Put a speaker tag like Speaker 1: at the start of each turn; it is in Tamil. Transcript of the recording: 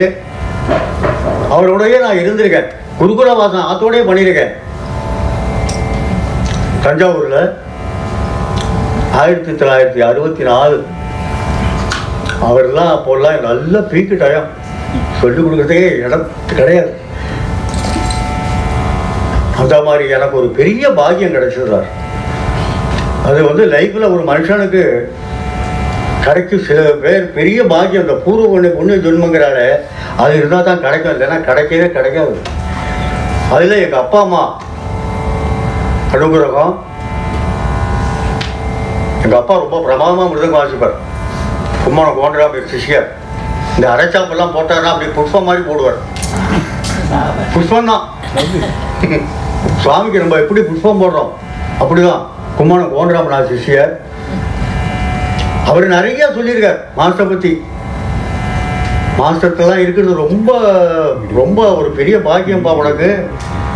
Speaker 1: அவரோடயே நான் இருந்திருக்கேன் குருகுல வாசம் ஆத்தோடயே பண்ணியிருக்கேன் தஞ்சாவூர்ல ஆயிரத்தி தொள்ளாயிரத்தி அறுபத்தி நாலு அவர்லாம் அப்போல்லாம் நல்ல பீக்கு டயம் சொல்லிக் கொடுக்கறதுக்கே இடம் கிடையாது அந்த மாதிரி எனக்கு ஒரு பெரிய பாக்கியம் கிடைச்சிடுறார் அது வந்து லைஃப்ல ஒரு மனுஷனுக்கு கிடைக்கும் சில பேர் பெரிய பாக்கியம் இந்த பூர்வ புண்ணிய புண்ணிய ஜென்மங்கிறால அது இருந்தால் தான் கிடைக்கும் இல்லைன்னா கிடைக்கவே கிடைக்காது அதில் எங்கள் அப்பா அம்மா அனுகிரகம் எங்கள் அப்பா ரொம்ப பிரமாதமாக மிருதங்க வாசிப்பார் கும்மானம் கோண்டராம சிஷியர் இந்த அரைச்சாப்பெல்லாம் போட்டாருன்னா அப்படி புஷ்பம் மாதிரி போடுவார் புஷ்பம் தான் சுவாமிக்கு நம்ம எப்படி புஷ்பம் போடுறோம் அப்படிதான் கும்மானம் கோண்டராமநாத் சிஷியர் அவர் நிறைய சொல்லியிருக்கார் மாஸ்டர் பற்றி மாஸ்டர்க்கெல்லாம் இருக்கிறது ரொம்ப ரொம்ப ஒரு பெரிய பாக்கியம்பா உனக்கு